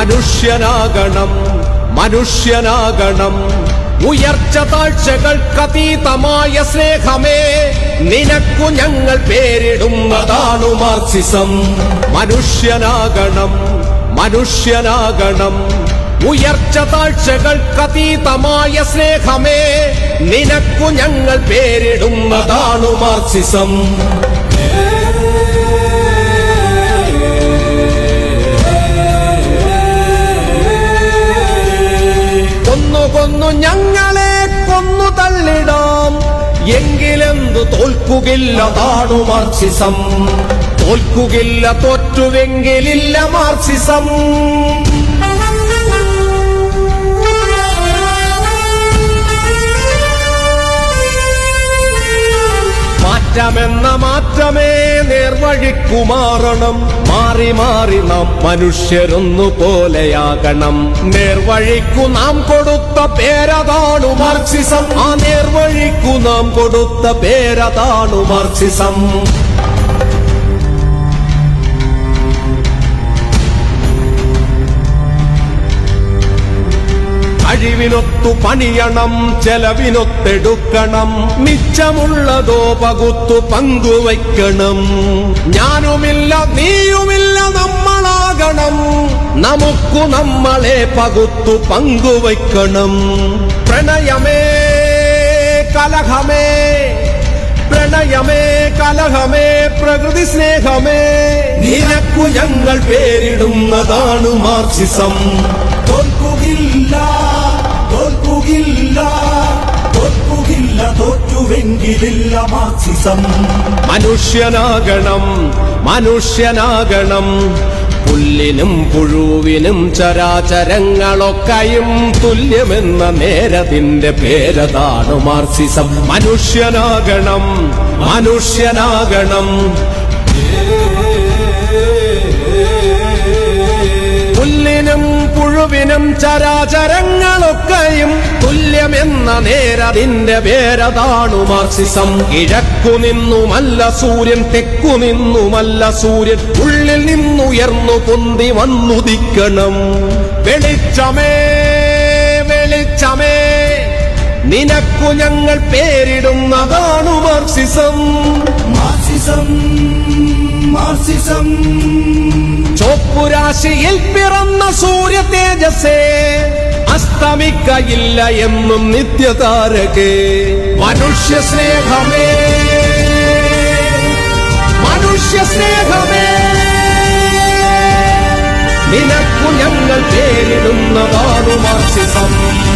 മനുഷ്യനാകണം മനുഷ്യനാകണം ഉയർച്ച താഴ്ചകൾക്കതീതമായ സ്നേഹമേ നിനക്കു ഞങ്ങൾ പേരിടുന്നതാണു മാർക്സിസം മനുഷ്യനാകണം മനുഷ്യനാകണം ഉയർച്ച താഴ്ചകൾക്കതീതമായ സ്നേഹമേ നിനക്കു ഞങ്ങൾ പേരിടുന്നതാണു മാർക്സിസം കൊന്നു കൊന്നു ഞങ്ങളെ കൊന്നു തള്ളിടാം എങ്കിലെന്തു തോൽക്കുകില്ല താണു മാർക്സിസം തോൽക്കുകില്ല തോറ്റുവെങ്കിലില്ല മാർക്സിസം മാറ്റമെന്ന മാറ്റമേ നേർവഴിക്കു മാറണം മാറി മാറി നാം മനുഷ്യരൊന്നു പോലെയാകണം നേർവഴിക്കു നാം കൊടുത്ത പേരതാണു മാർക്സിസം ആ നേർവഴിക്കു നാം കൊടുത്ത പേരതാണു മാർക്സിസം കഴിവിനൊത്തു പണിയണം ചെലവിനൊത്തെടുക്കണം മിച്ചമുള്ളതോ പകുത്തു പങ്കുവയ്ക്കണം ഞാനുമില്ല നീയുമില്ല നമ്മളാകണം നമുക്കു നമ്മളെ പകുത്തു പങ്കുവയ്ക്കണം പ്രണയമേ കലഹമേ പ്രണയമേ കലഹമേ പ്രകൃതി സ്നേഹമേ നിനക്കു ഞങ്ങൾ പേരിടുന്നതാണ് മാർക്സിസം തോൽക്കുകില്ല തോൽക്കുകില്ല തോൽക്കുകില്ല തോറ്റുവെങ്കിലില്ല മാർക്സിസം മനുഷ്യനാകണം മനുഷ്യനാകണം പുല്ലിനും പുഴുവിനും ചരാചരങ്ങളൊക്കെയും തുല്യമെന്ന നേരതിന്റെ പേരതാണ് മാർക്സിസം മനുഷ്യനാകണം മനുഷ്യനാകണം പുല്ലിനും പുഴുവിനും ചരാചരങ്ങളൊക്കെയും തുല്യമെന്ന നേരതിന്റെ പേരതാണു മാർക്സിസം കിഴക്കു നിന്നുമല്ല സൂര്യൻ തെക്കു നിന്നുമല്ല സൂര്യൻ ഉള്ളിൽ നിന്നുയർന്നു പൊന്തി വന്നുദിക്കണം വെളിച്ചമേ വെളിച്ചമേ നിനക്കു ഞങ്ങൾ പേരിടുന്നതാണു മാർക്സിസം മാർക്സിസം മാർക്സിസം ചോപ്പുരാശിയിൽ പിറന്ന സൂര്യ തേജസ്സേ അസ്തമിക്കയില്ല എന്നും നിത്യതാരകേ മനുഷ്യ സ്നേഹമേ മനുഷ്യ സ്നേഹമേ നിനക്കു ഞങ്ങൾ പേരിടുന്നതാണു മാർക്സിസം